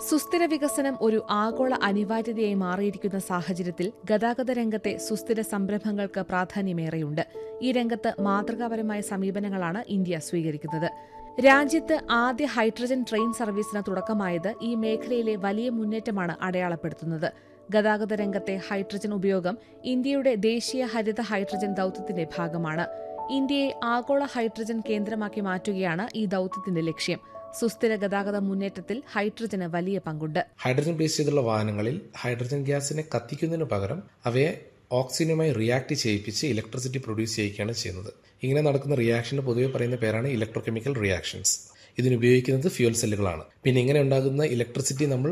സുസ്ഥിര വികസനം ഒരു ആഗോള അനിവാര്യതയായി മാറിയിരിക്കുന്ന സാഹചര്യത്തിൽ ഗതാഗത രംഗത്തെ സുസ്ഥിര സംരംഭങ്ങൾക്ക് പ്രാധാന്യമേറെയുണ്ട് ഈ രംഗത്ത് മാതൃകാപരമായ സമീപനങ്ങളാണ് ഇന്ത്യ സ്വീകരിക്കുന്നത് രാജ്യത്ത് ആദ്യ ഹൈഡ്രജൻ ട്രെയിൻ സർവീസിന് തുടക്കമായത് ഈ മേഖലയിലെ വലിയ മുന്നേറ്റമാണ് അടയാളപ്പെടുത്തുന്നത് ഗതാഗത രംഗത്തെ ഹൈഡ്രജൻ ഉപയോഗം ഇന്ത്യയുടെ ദേശീയ ഹരിത ഹൈഡ്രജൻ ദൌത്യത്തിന്റെ ഭാഗമാണ് ഇന്ത്യയെ ആഗോള ഹൈഡ്രജൻ കേന്ദ്രമാക്കി മാറ്റുകയാണ് ഈ ദൌത്യത്തിന്റെ ലക്ഷ്യം സുസ്ഥിര ഗതാഗത മുന്നേറ്റത്തിൽ ഹൈഡ്രജന് വലിയ പങ്കുണ്ട് ഹൈഡ്രജൻ ബേസ് ചെയ്തുള്ള വാഹനങ്ങളിൽ ഹൈഡ്രജൻ ഗ്യാസിനെ കത്തിക്കുന്നതിന് പകരം അവയെ ഓക്സിജനുമായി റിയാക്ട് ചെയ്യിപ്പിച്ച് ഇലക്ട്രിസിറ്റി പ്രൊഡ്യൂസ് ചെയ്യുകയാണ് ചെയ്യുന്നത് ഇങ്ങനെ നടക്കുന്ന റിയാക്ഷന് പൊതുവെ പറയുന്ന പേരാണ് ഇലക്ട്രോകെമിക്കൽ റിയാക്ഷൻസ് ഇതിനുപയോഗിക്കുന്നത് ഫ്യൂൽ സെല്ലുകളാണ് പിന്നെ ഇങ്ങനെ ഉണ്ടാകുന്ന ഇലക്ട്രിസിറ്റി നമ്മൾ